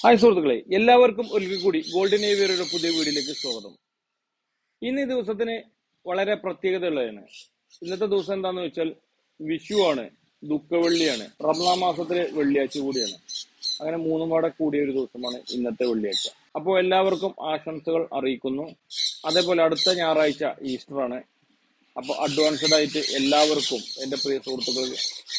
hi സുഹൃത്തുക്കളെ എല്ലാവർക്കും ഒരിക്കൽ കൂടി ഗോൾഡൻ ഏവിയറുടെ പുതിയ വീഡിയോയിലേക്ക് സ്വാഗതം ഇന്ന് ഈ ദിവസത്തിന് വളരെ പ്രത്യേകത ഉള്ളതാണ് ഇന്നത്തെ ദിവസം എന്താന്ന് വെച്ചാൽ വിഷു ആണ് ദുഃഖവെള്ളിയാണ് റംലാ മാസത്തിലെ വെള്ളിയാഴ്ച കൂടിയാണ് അങ്ങനെ മൂന്നും പാടെ കൂടിയ ഒരു ദിവസമാണ് ഇന്നത്തെ വെള്ളിയാഴ്ച അപ്പോൾ എല്ലാവർക്കും ആശംസകൾ അറിയിക്കുന്നു അതേപോലെ അടുത്ത ഞായറാഴ്ച ഈസ്റ്റർ ആണ് അപ്പോൾ അഡ്വാൻസ്ഡ് ആയിട്ട് എല്ലാവർക്കും എൻ്റെ പ്രിയ സുഹൃത്തുക്കൾക്ക്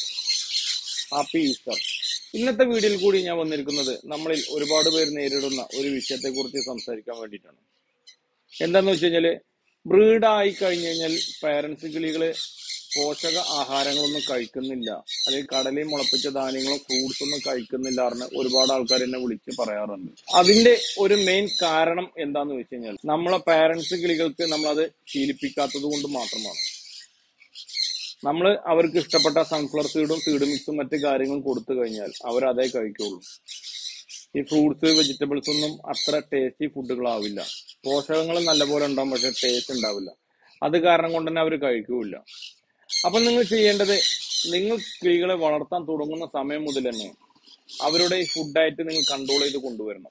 ഹാപ്പി ഈസ്റ്റർ ഇന്നത്തെ വീഡിയോയിൽ കൂടി ഞാൻ വന്നിരിക്കുന്നത് നമ്മളിൽ ഒരുപാട് പേര് നേരിടുന്ന ഒരു വിഷയത്തെ കുറിച്ച് സംസാരിക്കാൻ വേണ്ടിയിട്ടാണ് എന്താന്ന് വെച്ച് കഴിഞ്ഞാല് ബ്രീഡ് ആയി കഴിഞ്ഞു കഴിഞ്ഞാൽ പാരന്റ്സ് കിളികള് പോഷക ആഹാരങ്ങളൊന്നും കഴിക്കുന്നില്ല അല്ലെങ്കിൽ കടലയും മുളപ്പിച്ച ധാന്യങ്ങളും ഫ്രൂട്ട്സ് ഒന്നും കഴിക്കുന്നില്ല എന്ന് ഒരുപാട് ആൾക്കാർ എന്നെ വിളിച്ച് പറയാറുണ്ട് അതിന്റെ ഒരു മെയിൻ കാരണം എന്താന്ന് വെച്ച് കഴിഞ്ഞാൽ നമ്മളെ പാരന്റ്സ് കിളികൾക്ക് നമ്മളത് ശീലിപ്പിക്കാത്തത് കൊണ്ട് മാത്രമാണ് നമ്മൾ അവർക്ക് ഇഷ്ടപ്പെട്ട സൺഫ്ലവർ സീഡും സീഡ് മിക്സും മറ്റു കാര്യങ്ങളും കൊടുത്തു കഴിഞ്ഞാൽ അവർ അതേ കഴിക്കുള്ളൂ ഈ ഫ്രൂട്ട്സ് വെജിറ്റബിൾസ് ഒന്നും അത്ര ടേസ്റ്റി ഫുഡുകളാവില്ല പോഷകങ്ങൾ നല്ലപോലെ ഉണ്ടാവും പക്ഷെ ടേസ്റ്റ് ഉണ്ടാവില്ല അത് കാരണം കൊണ്ട് തന്നെ അവർ കഴിക്കൂല അപ്പൊ നിങ്ങൾ ചെയ്യേണ്ടത് നിങ്ങൾ കിളികളെ വളർത്താൻ തുടങ്ങുന്ന സമയം മുതൽ തന്നെ അവരുടെ ഈ ഫുഡായിട്ട് നിങ്ങൾ കൺട്രോൾ ചെയ്ത് കൊണ്ടുവരണം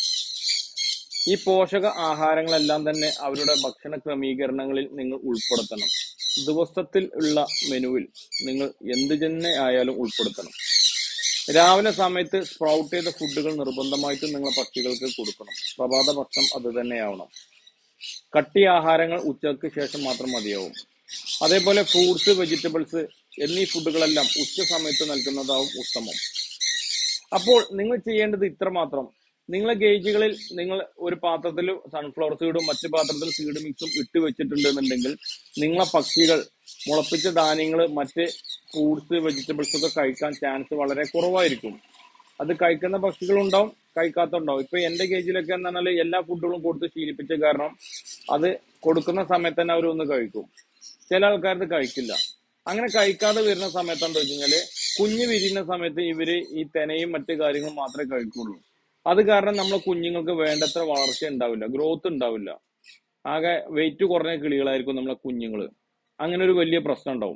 ഈ പോഷക ആഹാരങ്ങളെല്ലാം തന്നെ അവരുടെ ഭക്ഷണ ക്രമീകരണങ്ങളിൽ നിങ്ങൾ ഉൾപ്പെടുത്തണം ദിവസത്തിൽ ഉള്ള മെനുവിൽ നിങ്ങൾ എന്ത് തന്നെ ആയാലും ഉൾപ്പെടുത്തണം രാവിലെ സമയത്ത് സ്പ്രൗട്ട് ചെയ്ത ഫുഡുകൾ നിർബന്ധമായിട്ടും നിങ്ങൾ പക്ഷികൾക്ക് കൊടുക്കണം പ്രഭാത ഭക്ഷണം അത് തന്നെയാവണം കട്ടി ആഹാരങ്ങൾ ഉച്ചയ്ക്ക് ശേഷം മാത്രം മതിയാവും അതേപോലെ ഫ്രൂട്ട്സ് വെജിറ്റബിൾസ് എന്നീ ഫുഡുകളെല്ലാം ഉച്ച സമയത്ത് നൽകുന്നതാവും ഉത്തമം അപ്പോൾ നിങ്ങൾ ചെയ്യേണ്ടത് ഇത്ര മാത്രം നിങ്ങളെ ഗേജുകളിൽ നിങ്ങൾ ഒരു പാത്രത്തിൽ സൺഫ്ലവർ സീഡും മറ്റു പാത്രത്തിൽ സീഡ് മിക്സും ഇട്ട് വെച്ചിട്ടുണ്ടെന്നുണ്ടെങ്കിൽ നിങ്ങളെ പക്ഷികൾ മുളപ്പിച്ച ധാന്യങ്ങൾ മറ്റ് ഫ്രൂട്ട്സ് വെജിറ്റബിൾസ് ഒക്കെ കഴിക്കാൻ ചാൻസ് വളരെ കുറവായിരിക്കും അത് കഴിക്കുന്ന പക്ഷികളുണ്ടാവും കഴിക്കാത്തുണ്ടാവും ഇപ്പൊ എന്റെ കേജിലൊക്കെ എന്ന് പറഞ്ഞാൽ എല്ലാ ഫുഡുകളും കൊടുത്ത് ശീലിപ്പിച്ച കാരണം അത് കൊടുക്കുന്ന സമയത്ത് തന്നെ അവരൊന്ന് കഴിക്കും ചില ആൾക്കാരത് കഴിക്കില്ല അങ്ങനെ കഴിക്കാതെ വരുന്ന സമയത്ത് എന്താ വെച്ച് കഴിഞ്ഞാല് കുഞ്ഞ് വിരിയുന്ന സമയത്ത് ഇവര് ഈ തെനയും മറ്റു കാര്യങ്ങളും മാത്രമേ കഴിക്കുള്ളൂ അത് കാരണം നമ്മളെ കുഞ്ഞുങ്ങൾക്ക് വേണ്ടത്ര വളർച്ച ഉണ്ടാവില്ല ഗ്രോത്ത് ഉണ്ടാവില്ല ആകെ വെയിറ്റ് കുറഞ്ഞ കിളികളായിരിക്കും നമ്മളെ കുഞ്ഞുങ്ങള് അങ്ങനെ ഒരു വലിയ പ്രശ്നം ഉണ്ടാവും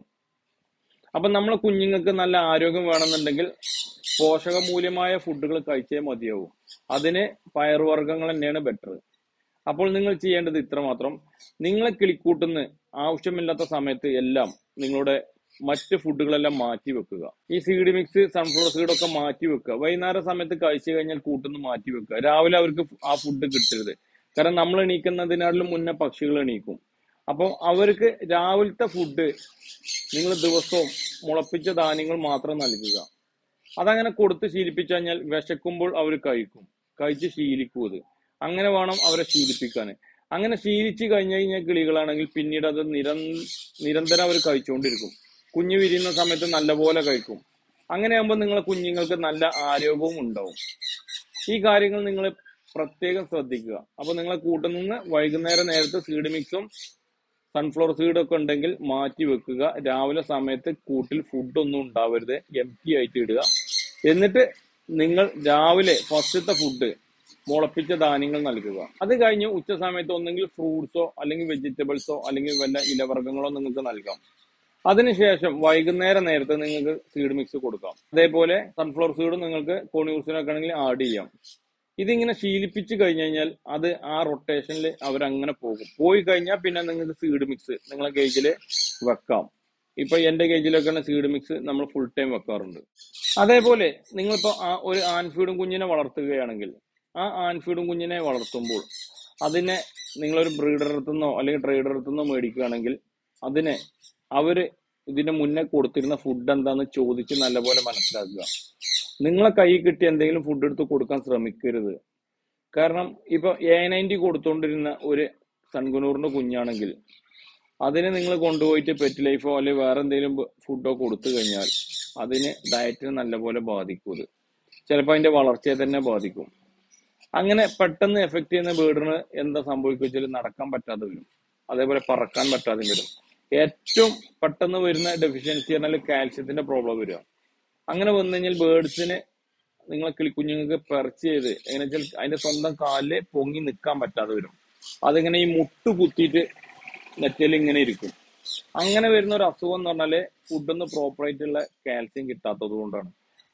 അപ്പൊ നമ്മളെ കുഞ്ഞുങ്ങൾക്ക് നല്ല ആരോഗ്യം വേണമെന്നുണ്ടെങ്കിൽ പോഷകമൂല്യമായ ഫുഡുകൾ കഴിച്ചേ മതിയാവും അതിന് പയറുവർഗ്ഗങ്ങൾ തന്നെയാണ് ബെറ്റർ അപ്പോൾ നിങ്ങൾ ചെയ്യേണ്ടത് ഇത്രമാത്രം നിങ്ങളെ കിളിക്കൂട്ടുന്ന ആവശ്യമില്ലാത്ത സമയത്ത് എല്ലാം നിങ്ങളുടെ മറ്റ് ഫുഡുകളെല്ലാം മാറ്റി വെക്കുക ഈ സീഡ് മിക്സ് സൺഫ്ലവർ സീഡ് ഒക്കെ മാറ്റി വെക്കുക വൈകുന്നേര സമയത്ത് കഴിച്ചു കഴിഞ്ഞാൽ കൂട്ടുന്ന് മാറ്റി വെക്കുക രാവിലെ അവർക്ക് ആ ഫുഡ് കിട്ടരുത് കാരണം നമ്മൾ എണീക്കുന്നതിനാട്ടിലും മുന്നേ പക്ഷികൾ എണീക്കും അപ്പോൾ അവർക്ക് രാവിലത്തെ ഫുഡ് നിങ്ങൾ ദിവസവും മുളപ്പിച്ച ധാന്യങ്ങൾ മാത്രം നൽകുക അതങ്ങനെ കൊടുത്ത് ശീലിപ്പിച്ചു കഴിഞ്ഞാൽ വിശക്കുമ്പോൾ അവർ കഴിക്കും കഴിച്ച് ശീലിക്കും അത് അങ്ങനെ വേണം അവരെ ശീലിപ്പിക്കാൻ അങ്ങനെ ശീലിച്ചു കഴിഞ്ഞു കഴിഞ്ഞാൽ കിളികളാണെങ്കിൽ പിന്നീട് അത് നിരം നിരന്തരം അവർ കഴിച്ചുകൊണ്ടിരിക്കും കുഞ്ഞു വിരിയുന്ന സമയത്ത് നല്ലപോലെ കഴിക്കും അങ്ങനെ ആകുമ്പോൾ നിങ്ങളെ കുഞ്ഞുങ്ങൾക്ക് നല്ല ആരോഗ്യവും ഉണ്ടാവും ഈ കാര്യങ്ങൾ നിങ്ങൾ പ്രത്യേകം ശ്രദ്ധിക്കുക അപ്പൊ നിങ്ങളെ കൂട്ടിൽ നിന്ന് വൈകുന്നേരം നേരത്തെ സീഡ് മിക്സും സൺഫ്ലവർ സീഡ് ഒക്കെ ഉണ്ടെങ്കിൽ മാറ്റി വെക്കുക രാവിലെ സമയത്ത് കൂട്ടിൽ ഫുഡ് ഒന്നും ഉണ്ടാവരുത് എം ടി ആയിട്ട് ഇടുക എന്നിട്ട് നിങ്ങൾ രാവിലെ ഫസ്റ്റത്തെ ഫുഡ് മുളപ്പിച്ച ധാന്യങ്ങൾ നൽകുക അത് കഴിഞ്ഞ് ഉച്ച സമയത്ത് ഒന്നെങ്കിൽ ഫ്രൂട്ട്സോ അല്ലെങ്കിൽ വെജിറ്റബിൾസോ അല്ലെങ്കിൽ വല്ല ഇലവർഗ്ഗങ്ങളോ നിങ്ങൾക്ക് നൽകാം അതിനുശേഷം വൈകുന്നേരം നേരത്തെ നിങ്ങൾക്ക് സീഡ് മിക്സ് കൊടുക്കാം അതേപോലെ സൺഫ്ലവർ സീഡും നിങ്ങൾക്ക് കോണിയൂസിനൊക്കെ ആണെങ്കിൽ ആഡ് ചെയ്യാം ഇതിങ്ങനെ ശീലിപ്പിച്ചു കഴിഞ്ഞു കഴിഞ്ഞാൽ അത് ആ റൊട്ടേഷനിൽ അവരങ്ങനെ പോകും പോയി കഴിഞ്ഞാൽ പിന്നെ നിങ്ങൾക്ക് സീഡ് മിക്സ് നിങ്ങളെ ഗേജിൽ വെക്കാം ഇപ്പൊ എന്റെ ഗേജിലൊക്കെയാണ് സീഡ് മിക്സ് നമ്മൾ ഫുൾ ടൈം വെക്കാറുണ്ട് അതേപോലെ നിങ്ങളിപ്പോ ആ ഒരു ആൻഫീഡും കുഞ്ഞിനെ വളർത്തുകയാണെങ്കിൽ ആ ആൻഫീഡും കുഞ്ഞിനെ വളർത്തുമ്പോൾ അതിനെ നിങ്ങളൊരു ബ്രീഡർ അടുത്തുനിന്നോ അല്ലെങ്കിൽ ട്രേഡർ അടുത്തുനിന്നോ മേടിക്കുകയാണെങ്കിൽ അതിനെ അവര് ഇതിന് മുന്നേ കൊടുത്തിരുന്ന ഫുഡ് എന്താന്ന് ചോദിച്ച് നല്ലപോലെ മനസ്സിലാക്കുക നിങ്ങളെ കൈ കിട്ടി എന്തെങ്കിലും ഫുഡ് എടുത്ത് കൊടുക്കാൻ ശ്രമിക്കരുത് കാരണം ഇപ്പൊ എ നയൻറ്റി കൊടുത്തോണ്ടിരുന്ന ഒരു സൺകുനൂറിന്റെ കുഞ്ഞാണെങ്കിൽ അതിനെ നിങ്ങൾ കൊണ്ടുപോയിട്ട് പെറ്റ് ലൈഫോ അല്ലെങ്കിൽ വേറെ എന്തെങ്കിലും ഫുഡോ കൊടുത്തു കഴിഞ്ഞാൽ അതിന് ഡയറ്റിനെ നല്ലപോലെ ബാധിക്കും ഇത് ചിലപ്പോൾ അതിന്റെ വളർച്ചയെ തന്നെ ബാധിക്കും അങ്ങനെ പെട്ടെന്ന് എഫക്ട് ചെയ്യുന്ന ബേർഡിന് എന്താ സംഭവിക്കുക വെച്ചാൽ നടക്കാൻ പറ്റാതെ വരും അതേപോലെ പറക്കാൻ പറ്റാതെ വരും ഏറ്റവും പെട്ടെന്ന് വരുന്ന ഡെഫിഷ്യൻസി പറഞ്ഞാൽ കാൽസ്യത്തിന്റെ പ്രോബ്ലം വരിക അങ്ങനെ വന്നു കഴിഞ്ഞാൽ ബേർഡ്സിന് നിങ്ങളെ കിളിക്കുഞ്ഞുങ്ങൾക്ക് പെർച്ച് ചെയ്ത് എങ്ങനെ വെച്ചാൽ അതിന്റെ സ്വന്തം കാലില് പൊങ്ങി നിൽക്കാൻ പറ്റാതെ വരും അതിങ്ങനെ ഈ മുട്ട് കുത്തിയിട്ട് നെറ്റയിൽ ഇങ്ങനെ ഇരിക്കും അങ്ങനെ വരുന്ന ഒരു അസുഖം എന്ന് പറഞ്ഞാല് ഫുഡൊന്നും പ്രോപ്പർ ആയിട്ടുള്ള കാൽസ്യം കിട്ടാത്തത് കൊണ്ടാണ്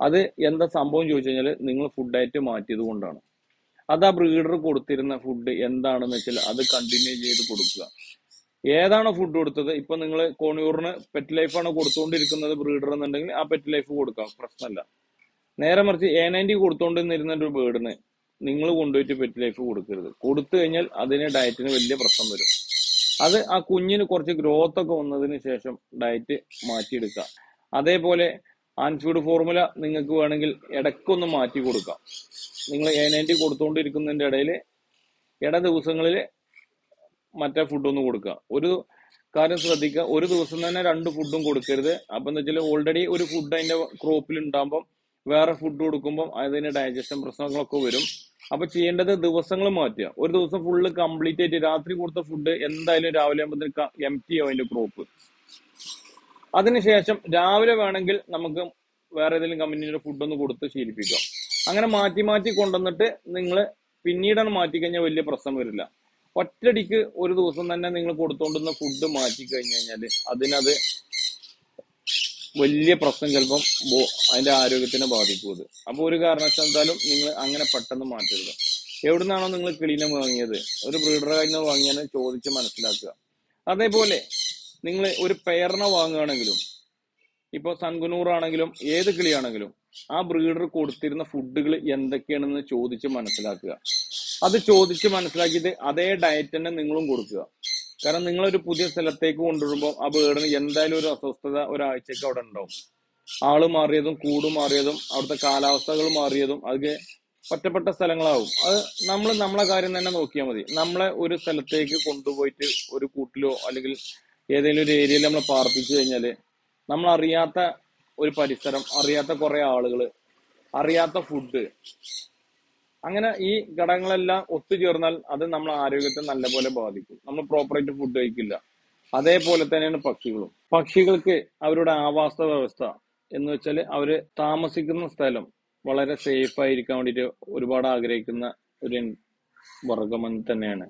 അത് എന്താ സംഭവം ചോദിച്ചു കഴിഞ്ഞാൽ നിങ്ങൾ ഫുഡ് ഡയറ്റ് മാറ്റിയത് കൊണ്ടാണ് അത് ആ ബ്രീഡർ കൊടുത്തിരുന്ന ഫുഡ് എന്താണെന്ന് വെച്ചാൽ അത് കണ്ടിന്യൂ ചെയ്ത് കൊടുക്കുക ഏതാണോ ഫുഡ് കൊടുത്തത് ഇപ്പൊ നിങ്ങൾ കോണിയൂറിന് പെറ്റ് ലൈഫാണ് കൊടുത്തുകൊണ്ടിരിക്കുന്നത് ബ്രീഡർ എന്നുണ്ടെങ്കിൽ ആ പെറ്റ് ലൈഫ് കൊടുക്കാം പ്രശ്നമല്ല നേരെ മറിച്ച് എ നയൻറ്റി കൊടുത്തുകൊണ്ടിരുന്ന ഒരു ബേർഡിന് നിങ്ങൾ കൊണ്ടുപോയിട്ട് പെറ്റ് ലൈഫ് കൊടുക്കരുത് കൊടുത്തു കഴിഞ്ഞാൽ അതിന് ഡയറ്റിന് വലിയ പ്രശ്നം വരും അത് ആ കുഞ്ഞിന് കുറച്ച് ഗ്രോത്ത് ഒക്കെ വന്നതിന് ശേഷം ഡയറ്റ് മാറ്റിയെടുക്കുക അതേപോലെ ആൻഫീഡ് ഫോർമുല നിങ്ങൾക്ക് വേണമെങ്കിൽ ഇടയ്ക്കൊന്ന് മാറ്റി കൊടുക്കാം നിങ്ങൾ എ നയൻറ്റി കൊടുത്തുകൊണ്ടിരിക്കുന്നതിന്റെ ഇടയിൽ ഇട ദിവസങ്ങളിൽ മറ്റേ ഫുഡൊന്നും കൊടുക്കുക ഒരു കാര്യം ശ്രദ്ധിക്കുക ഒരു ദിവസം തന്നെ രണ്ട് ഫുഡും കൊടുക്കരുത് അപ്പൊ എന്താ വെച്ചാൽ ഓൾറെഡി ഒരു ഫുഡ് അതിന്റെ ക്രോപ്പിൽ ഉണ്ടാകുമ്പോൾ വേറെ ഫുഡ് കൊടുക്കുമ്പോൾ അതിന് ഡൈജഷൻ പ്രശ്നങ്ങളൊക്കെ വരും അപ്പൊ ചെയ്യേണ്ടത് ദിവസങ്ങൾ മാറ്റുക ഒരു ദിവസം ഫുള്ള് കംപ്ലീറ്റ് ആയിട്ട് രാത്രി കൊടുത്ത ഫുഡ് എന്തായാലും രാവിലെ ആകുമ്പോൾ എം ടി ആവും അതിന്റെ ക്രോപ്പ് അതിനുശേഷം രാവിലെ വേണമെങ്കിൽ നമുക്ക് വേറെ ഏതെങ്കിലും കമ്പനിയുടെ ഫുഡ് ഒന്ന് കൊടുത്ത് ശീലിപ്പിക്കാം അങ്ങനെ മാറ്റി മാറ്റി കൊണ്ടുവന്നിട്ട് നിങ്ങൾ പിന്നീടാണ് മാറ്റി കഴിഞ്ഞാൽ വലിയ പ്രശ്നം വരില്ല ഒറ്റയടിക്ക് ഒരു ദിവസം തന്നെ നിങ്ങൾ കൊടുത്തോണ്ടുന്ന ഫുഡ് മാറ്റി കഴിഞ്ഞു കഴിഞ്ഞാൽ അതിനത് വലിയ പ്രശ്നം ചിലപ്പം ബോ- അതിന്റെ ആരോഗ്യത്തിനെ ബാധിക്കും അത് അപ്പൊ ഒരു കാരണവശാലും നിങ്ങൾ അങ്ങനെ പെട്ടെന്ന് മാറ്റരുത് എവിടുന്നാണോ നിങ്ങൾ കിളീനെ വാങ്ങിയത് ഒരു ബ്രീഡറെ കയ്യിൽ നിന്ന് വാങ്ങിയാൽ ചോദിച്ച് മനസ്സിലാക്കുക അതേപോലെ നിങ്ങൾ ഒരു പെയറിനെ വാങ്ങുകയാണെങ്കിലും ഇപ്പൊ സൺകുനൂർ ആണെങ്കിലും ഏത് കിളിയാണെങ്കിലും ആ ബ്രീഡർ കൊടുത്തിരുന്ന ഫുഡുകൾ എന്തൊക്കെയാണെന്ന് ചോദിച്ച് മനസ്സിലാക്കുക അത് ചോദിച്ച് മനസ്സിലാക്കിയിട്ട് അതേ ഡയറ്റ് തന്നെ നിങ്ങളും കൊടുക്കുക കാരണം നിങ്ങളൊരു പുതിയ സ്ഥലത്തേക്ക് കൊണ്ടുവരുമ്പോൾ ആ ബേർഡിന് എന്തായാലും ഒരു അസ്വസ്ഥത ഒരാഴ്ചക്ക് അവിടെ ഉണ്ടാവും ആള് മാറിയതും കൂട് മാറിയതും അവിടുത്തെ കാലാവസ്ഥകൾ മാറിയതും അതൊക്കെ ഒറ്റപ്പെട്ട സ്ഥലങ്ങളാവും അത് നമ്മൾ നമ്മളെ കാര്യം തന്നെ നോക്കിയാൽ മതി നമ്മളെ ഒരു സ്ഥലത്തേക്ക് കൊണ്ടുപോയിട്ട് ഒരു കൂട്ടിലോ അല്ലെങ്കിൽ ഏതെങ്കിലും ഒരു ഏരിയയിൽ നമ്മൾ പാർപ്പിച്ചു കഴിഞ്ഞാല് നമ്മൾ അറിയാത്ത ഒരു പരിസരം അറിയാത്ത കുറെ ആളുകൾ അറിയാത്ത ഫുഡ് അങ്ങനെ ഈ ഘടകങ്ങളെല്ലാം ഒത്തുചേർന്നാൽ അത് നമ്മളെ ആരോഗ്യത്തെ നല്ലപോലെ ബാധിക്കും നമ്മൾ പ്രോപ്പറായിട്ട് ഫുഡ് കഴിക്കില്ല അതേപോലെ തന്നെയാണ് പക്ഷികളും പക്ഷികൾക്ക് അവരുടെ ആവാസ വ്യവസ്ഥ എന്ന് വെച്ചാൽ അവര് താമസിക്കുന്ന സ്ഥലം വളരെ സേഫ് ആയിരിക്കാൻ വേണ്ടിയിട്ട് ഒരുപാട് ആഗ്രഹിക്കുന്ന ഒരു വർഗം തന്നെയാണ്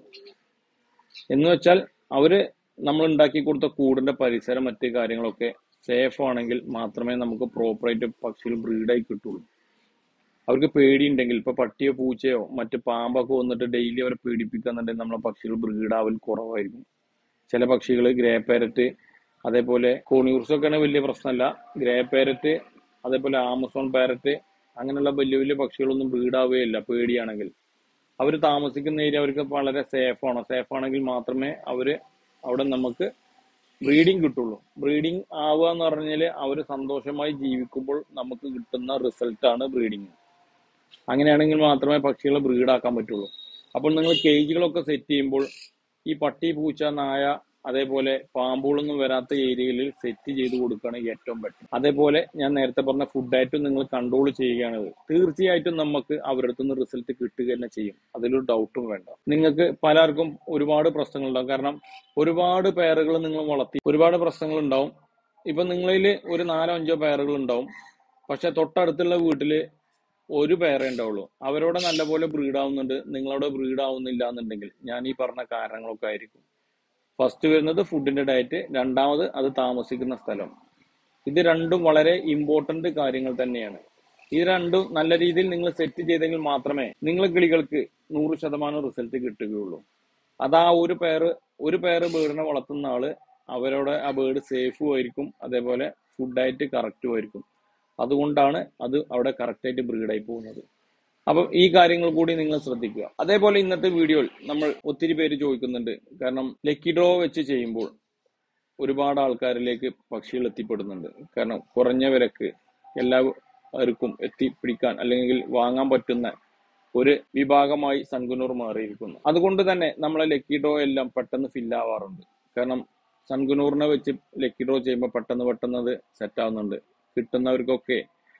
എന്ന് വെച്ചാൽ അവര് നമ്മൾ ഉണ്ടാക്കി കൊടുത്ത കൂടിന്റെ പരിസരം മറ്റു കാര്യങ്ങളൊക്കെ സേഫ് ആണെങ്കിൽ മാത്രമേ നമുക്ക് പ്രോപ്പറായിട്ട് പക്ഷികൾ ബ്രീഡായി കിട്ടുള്ളൂ അവർക്ക് പേടിയുണ്ടെങ്കിൽ ഇപ്പൊ പട്ടിയോ പൂച്ചയോ മറ്റ് പാമ്പൊക്കെ വന്നിട്ട് ഡെയിലി അവരെ പേടിപ്പിക്കുന്നുണ്ടെങ്കിൽ നമ്മളെ പക്ഷികൾ ബ്രീഡാവൽ കുറവായിരിക്കും ചില പക്ഷികൾ ഗ്രേ പാരറ്റ് അതേപോലെ കോണിയൂർസ് ഒക്കെ വലിയ പ്രശ്നമല്ല ഗ്രേ പാരറ്റ് അതേപോലെ ആമസോൺ പാരറ്റ് അങ്ങനെയുള്ള വലിയ വലിയ പക്ഷികളൊന്നും ബ്രീഡാവുകയില്ല പേടിയാണെങ്കിൽ അവർ താമസിക്കുന്ന ഏരിയ അവർക്ക് വളരെ സേഫ് ആണ് സേഫ് ആണെങ്കിൽ മാത്രമേ അവര് അവിടെ നമുക്ക് ബ്രീഡിങ് കിട്ടുള്ളൂ ബ്രീഡിങ് ആവുക എന്ന് പറഞ്ഞാൽ അവർ സന്തോഷമായി ജീവിക്കുമ്പോൾ നമുക്ക് കിട്ടുന്ന റിസൾട്ട് ആണ് ബ്രീഡിങ് അങ്ങനെയാണെങ്കിൽ മാത്രമേ പക്ഷികളെ ബ്രീഡാക്കാൻ പറ്റുള്ളൂ അപ്പോൾ നിങ്ങൾ കേജുകളൊക്കെ സെറ്റ് ചെയ്യുമ്പോൾ ഈ പട്ടി പൂച്ച നായ അതേപോലെ പാമ്പുകളൊന്നും വരാത്ത ഏരിയയിൽ സെറ്റ് ചെയ്ത് കൊടുക്കുകയാണ് ഏറ്റവും ബെറ്റർ അതേപോലെ ഞാൻ നേരത്തെ പറഞ്ഞ ഫുഡ് ഡയറ്റും നിങ്ങൾ കൺട്രോൾ ചെയ്യുകയാണ് തീർച്ചയായിട്ടും നമുക്ക് അവരുടെ അടുത്ത് നിന്ന് റിസൾട്ട് കിട്ടുക തന്നെ ചെയ്യും അതിലൊരു ഡൗട്ടും വേണ്ട നിങ്ങൾക്ക് പലർക്കും ഒരുപാട് പ്രശ്നങ്ങളുണ്ടാവും കാരണം ഒരുപാട് പേരുകൾ നിങ്ങൾ വളർത്തി ഒരുപാട് പ്രശ്നങ്ങൾ ഉണ്ടാവും ഇപ്പൊ നിങ്ങളിൽ ഒരു നാലോ അഞ്ചോ പേരുകൾ ഉണ്ടാവും പക്ഷെ തൊട്ടടുത്തുള്ള വീട്ടില് ഒരു പേരേ ഉണ്ടാവുള്ളൂ അവരോട് നല്ലപോലെ ബ്രീഡ് ആവുന്നുണ്ട് നിങ്ങളവിടെ ബ്രീഡ് ആവുന്നില്ല എന്നുണ്ടെങ്കിൽ ഞാൻ ഈ പറഞ്ഞ കാരണങ്ങളൊക്കെ ആയിരിക്കും ഫസ്റ്റ് വരുന്നത് ഫുഡിന്റെ ഡയറ്റ് രണ്ടാമത് അത് താമസിക്കുന്ന സ്ഥലം ഇത് രണ്ടും വളരെ ഇമ്പോർട്ടന്റ് കാര്യങ്ങൾ തന്നെയാണ് ഇത് രണ്ടും നല്ല രീതിയിൽ നിങ്ങൾ സെറ്റ് ചെയ്തെങ്കിൽ മാത്രമേ നിങ്ങൾ കിളികൾക്ക് നൂറ് ശതമാനം റിസൾട്ട് കിട്ടുകയുള്ളൂ അത് ആ ഒരു പേര് ഒരു പേര് ബേർഡിനെ വളർത്തുന്ന ആള് അവരോട് ആ ബേർഡ് സേഫും ആയിരിക്കും അതേപോലെ ഫുഡ് ഡയറ്റ് കറക്റ്റും ആയിരിക്കും അതുകൊണ്ടാണ് അത് അവിടെ കറക്റ്റ് ആയിട്ട് ബ്രീഡായി പോകുന്നത് അപ്പം ഈ കാര്യങ്ങൾ കൂടി നിങ്ങൾ ശ്രദ്ധിക്കുക അതേപോലെ ഇന്നത്തെ വീഡിയോയിൽ നമ്മൾ ഒത്തിരി പേര് ചോദിക്കുന്നുണ്ട് കാരണം ലക്കി ഡ്രോ വെച്ച് ചെയ്യുമ്പോൾ ഒരുപാട് ആൾക്കാരിലേക്ക് പക്ഷികൾ എത്തിപ്പെടുന്നുണ്ട് കാരണം കുറഞ്ഞ വിലക്ക് എല്ലാവർക്കും എത്തിപ്പിടിക്കാൻ അല്ലെങ്കിൽ വാങ്ങാൻ പറ്റുന്ന ഒരു വിഭാഗമായി സൺകുനൂർ മാറിയിരിക്കുന്നു അതുകൊണ്ട് തന്നെ നമ്മളെ ലക്കി ഡ്രോ എല്ലാം പെട്ടെന്ന് ഫില്ലാവാറുണ്ട് കാരണം സൺകുനൂറിനെ വെച്ച് ലക്കി ഡ്രോ ചെയ്യുമ്പോൾ പെട്ടെന്ന് പെട്ടെന്ന് അത് സെറ്റ് ആവുന്നുണ്ട് കിട്ടുന്നവർക്കൊക്കെ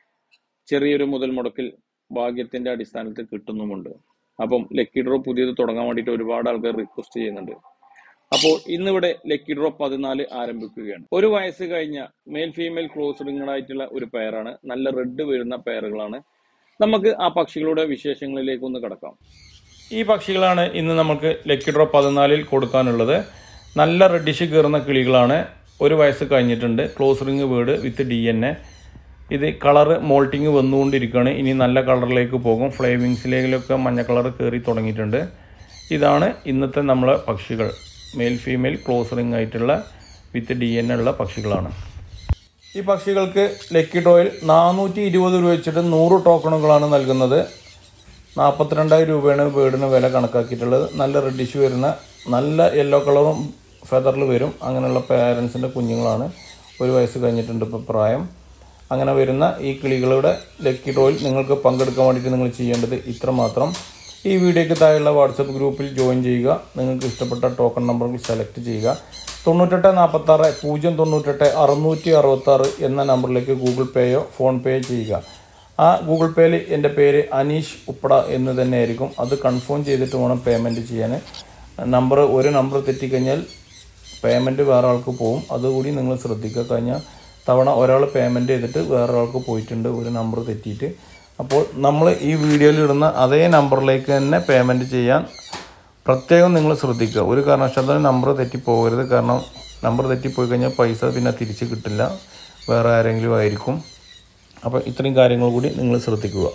ചെറിയൊരു മുതൽ മുടക്കിൽ ഭാഗ്യത്തിന്റെ അടിസ്ഥാനത്തിൽ കിട്ടുന്നുമുണ്ട് അപ്പം ലക്കി ഡ്രോ പുതിയത് തുടങ്ങാൻ വേണ്ടിയിട്ട് ഒരുപാട് ആൾക്കാർ റിക്വസ്റ്റ് ചെയ്യുന്നുണ്ട് അപ്പോൾ ഇന്നിവിടെ ലക്കി ഡ്രോ പതിനാല് ആരംഭിക്കുകയാണ് ഒരു വയസ്സ് കഴിഞ്ഞ മെയിൽ ഫീമെയിൽ ക്രോസ് റിങ്ങായിട്ടുള്ള ഒരു പെയറാണ് നല്ല റെഡ് വരുന്ന പെയറുകളാണ് നമുക്ക് ആ പക്ഷികളുടെ വിശേഷങ്ങളിലേക്ക് ഒന്ന് കിടക്കാം ഈ പക്ഷികളാണ് ഇന്ന് നമുക്ക് ലക്കി ഡ്രോ പതിനാലിൽ കൊടുക്കാനുള്ളത് നല്ല റെഡിഷ് കയറുന്ന കിളികളാണ് ഒരു വയസ്സ് കഴിഞ്ഞിട്ടുണ്ട് ക്ലോസ് റിങ് വീട് വിത്ത് ഡി എൻ എ ഇത് കളറ് മോൾട്ടിങ് വന്നുകൊണ്ടിരിക്കുകയാണ് ഇനി നല്ല കളറിലേക്ക് പോകും ഫ്ലേവിങ്സിലേക്കൊക്കെ മഞ്ഞ കളർ കയറി തുടങ്ങിയിട്ടുണ്ട് ഇതാണ് ഇന്നത്തെ നമ്മളെ പക്ഷികൾ മെയിൽ ഫീമെയിൽ ക്ലോസ് റിംഗ് ആയിട്ടുള്ള വിത്ത് ഡി എൻ ഉള്ള പക്ഷികളാണ് ഈ പക്ഷികൾക്ക് ലക്കി ടോയിൽ നാനൂറ്റി ഇരുപത് രൂപ വെച്ചിട്ട് നൂറ് ടോക്കണുകളാണ് നൽകുന്നത് നാൽപ്പത്തിരണ്ടായിരം രൂപയാണ് ബേർഡിന് വില കണക്കാക്കിയിട്ടുള്ളത് നല്ല റെഡിഷ് വരുന്ന നല്ല യെല്ലോ കളറും ഫെദറിൽ വരും അങ്ങനെയുള്ള പേരൻസിൻ്റെ കുഞ്ഞുങ്ങളാണ് ഒരു വയസ്സ് കഴിഞ്ഞിട്ടുണ്ട് ഇപ്പോൾ പ്രായം അങ്ങനെ വരുന്ന ഈ കിളികളുടെ ലക്കി ഡ്രോയിൽ നിങ്ങൾക്ക് പങ്കെടുക്കാൻ വേണ്ടിയിട്ട് നിങ്ങൾ ചെയ്യേണ്ടത് ഇത്ര മാത്രം ഈ വീഡിയോയ്ക്ക് താഴെയുള്ള വാട്സപ്പ് ഗ്രൂപ്പിൽ ജോയിൻ ചെയ്യുക നിങ്ങൾക്ക് ഇഷ്ടപ്പെട്ട ടോക്കൺ നമ്പറുകൾ സെലക്ട് ചെയ്യുക തൊണ്ണൂറ്റെട്ട് നാൽപ്പത്താറ് പൂജ്യം തൊണ്ണൂറ്റെട്ട് അറുന്നൂറ്റി അറുപത്താറ് എന്ന നമ്പറിലേക്ക് ഗൂഗിൾ പേയോ ഫോൺ പേയോ ചെയ്യുക ആ ഗൂഗിൾ പേയിൽ എൻ്റെ പേര് അനീഷ് ഉപ്പട എന്ന് തന്നെ ആയിരിക്കും അത് കൺഫേം ചെയ്തിട്ട് വേണം പേയ്മെൻറ്റ് ചെയ്യാൻ നമ്പർ ഒരു നമ്പർ തെറ്റിക്കഴിഞ്ഞാൽ പേയ്മെൻറ്റ് വേറെ ആൾക്ക് പോകും അതുകൂടി നിങ്ങൾ ശ്രദ്ധിക്കുക കഴിഞ്ഞ തവണ ഒരാൾ പേയ്മെൻറ്റ് ചെയ്തിട്ട് വേറെ ആൾക്ക് പോയിട്ടുണ്ട് ഒരു നമ്പർ തെറ്റിയിട്ട് അപ്പോൾ നമ്മൾ ഈ വീഡിയോയിൽ ഇടുന്ന അതേ നമ്പറിലേക്ക് തന്നെ പേയ്മെൻറ്റ് ചെയ്യാൻ പ്രത്യേകം നിങ്ങൾ ശ്രദ്ധിക്കുക ഒരു കാരണവശാലും നമ്പർ തെറ്റിപ്പോകരുത് കാരണം നമ്പർ തെറ്റിപ്പോയി കഴിഞ്ഞാൽ പൈസ പിന്നെ തിരിച്ച് കിട്ടില്ല വേറെ ആരെങ്കിലും ആയിരിക്കും അപ്പോൾ ഇത്രയും കാര്യങ്ങൾ കൂടി നിങ്ങൾ ശ്രദ്ധിക്കുക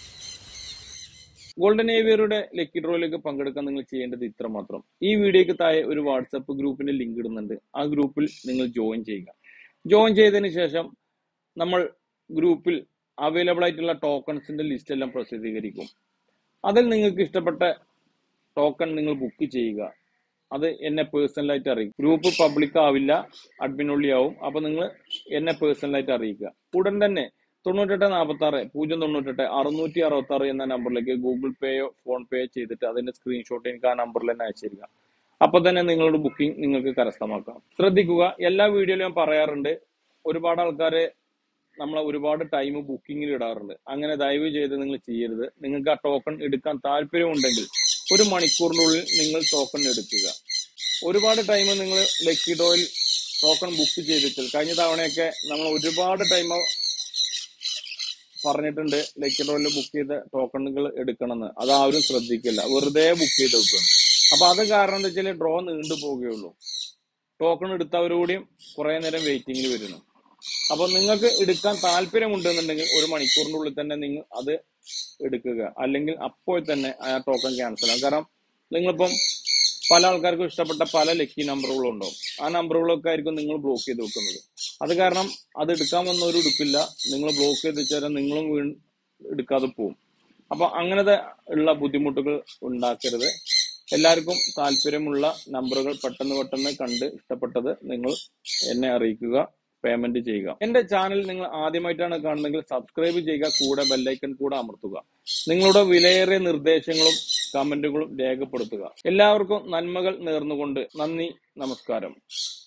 ഗോൾഡൻ ഏവിയറുടെ ലക്കി ഡ്രോയിലേക്ക് പങ്കെടുക്കാൻ നിങ്ങൾ ചെയ്യേണ്ടത് ഇത്ര മാത്രം ഈ വീഡിയോക്ക് താഴെ ഒരു വാട്സപ്പ് ഗ്രൂപ്പിന്റെ ലിങ്ക് ഇടുന്നുണ്ട് ആ ഗ്രൂപ്പിൽ നിങ്ങൾ ജോയിൻ ചെയ്യുക ജോയിൻ ചെയ്തതിന് ശേഷം നമ്മൾ ഗ്രൂപ്പിൽ അവൈലബിൾ ആയിട്ടുള്ള ടോക്കൺസിന്റെ ലിസ്റ്റ് എല്ലാം പ്രസിദ്ധീകരിക്കും അതിൽ നിങ്ങൾക്ക് ഇഷ്ടപ്പെട്ട ടോക്കൺ നിങ്ങൾ ബുക്ക് ചെയ്യുക അത് എന്നെ പേഴ്സണലായിട്ട് അറിയിക്കും ഗ്രൂപ്പ് പബ്ലിക് ആവില്ല അഡ്മിൻ ഒള്ളി ആവും അപ്പൊ നിങ്ങൾ എന്നെ പേഴ്സണലായിട്ട് അറിയിക്കുക ഉടൻ തന്നെ തൊണ്ണൂറ്റെട്ട് നാൽപ്പത്തി ആറ് പൂജ്യം തൊണ്ണൂറ്റെട്ട് അറുന്നൂറ്റി അറുപത്തി ആറ് എന്ന നമ്പറിലേക്ക് ഗൂഗിൾ പേയോ ഫോൺ പേയോ ചെയ്തിട്ട് അതിന്റെ സ്ക്രീൻഷോട്ട് എനിക്ക് ആ നമ്പറിൽ തന്നെ അയച്ചു തരിക അപ്പൊ തന്നെ നിങ്ങളുടെ ബുക്കിംഗ് നിങ്ങൾക്ക് കരസ്ഥമാക്കാം ശ്രദ്ധിക്കുക എല്ലാ വീഡിയോയിലും ഞാൻ പറയാറുണ്ട് ഒരുപാട് ആൾക്കാര് നമ്മളെ ഒരുപാട് ടൈം ബുക്കിങ്ങിൽ ഇടാറുണ്ട് അങ്ങനെ ദയവ് ചെയ്ത് നിങ്ങൾ ചെയ്യരുത് നിങ്ങൾക്ക് ആ ടോക്കൺ എടുക്കാൻ താല്പര്യമുണ്ടെങ്കിൽ ഒരു മണിക്കൂറിനുള്ളിൽ നിങ്ങൾ ടോക്കൺ എടുക്കുക ഒരുപാട് ടൈം നിങ്ങൾ ലക്കി ഡോയിൽ ടോക്കൺ ബുക്ക് ചെയ്തിട്ട് കഴിഞ്ഞ തവണയൊക്കെ നമ്മൾ ഒരുപാട് ടൈം പറഞ്ഞിട്ടുണ്ട് ലക്കി ഡോയിൽ ബുക്ക് ചെയ്ത ടോക്കണുകൾ എടുക്കണമെന്ന് അത് ആരും ശ്രദ്ധിക്കില്ല വെറുതെ ബുക്ക് ചെയ്ത് വെക്കുകയാണ് അപ്പൊ അത് കാരണം എന്താ വെച്ചാൽ ഡ്രോ നീണ്ടു പോവുകയുള്ളൂ ടോക്കൺ എടുത്തവരോടെയും കുറെ നേരം വെയിറ്റിംഗിൽ വരുന്നു അപ്പൊ നിങ്ങൾക്ക് എടുക്കാൻ താല്പര്യമുണ്ടെന്നുണ്ടെങ്കിൽ ഒരു മണിക്കൂറിന്റെ ഉള്ളിൽ തന്നെ നിങ്ങൾ അത് എടുക്കുക അല്ലെങ്കിൽ അപ്പോൾ തന്നെ ആ ടോക്കൺ ക്യാൻസൽ ആകും കാരണം നിങ്ങളിപ്പം പല ആൾക്കാർക്കും ഇഷ്ടപ്പെട്ട പല ലക്കി നമ്പറുകളും ഉണ്ടാവും ആ നമ്പറുകളൊക്കെ ആയിരിക്കും നിങ്ങൾ ബ്ലോക്ക് ചെയ്ത് വെക്കുന്നത് അത് കാരണം അത് എടുക്കാൻ വന്നവരും എടുക്കില്ല നിങ്ങൾ ബ്ലോക്ക് ചെയ്ത് വെച്ചാൽ നിങ്ങളും വീ എടുക്കാതെ പോവും അപ്പൊ അങ്ങനത്തെ ഉള്ള ബുദ്ധിമുട്ടുകൾ ഉണ്ടാക്കരുത് എല്ലാവർക്കും താല്പര്യമുള്ള നമ്പറുകൾ പെട്ടെന്ന് പെട്ടെന്ന് കണ്ട് ഇഷ്ടപ്പെട്ടത് നിങ്ങൾ എന്നെ അറിയിക്കുക പേയ്മെന്റ് ചെയ്യുക എന്റെ ചാനൽ നിങ്ങൾ ആദ്യമായിട്ടാണ് കാണുന്നതെങ്കിൽ സബ്സ്ക്രൈബ് ചെയ്യുക കൂടെ ബെല്ലൈക്കൺ കൂടെ അമർത്തുക നിങ്ങളുടെ വിലയേറിയ നിർദ്ദേശങ്ങളും കമന്റുകളും രേഖപ്പെടുത്തുക എല്ലാവർക്കും നന്മകൾ നേർന്നുകൊണ്ട് നന്ദി നമസ്കാരം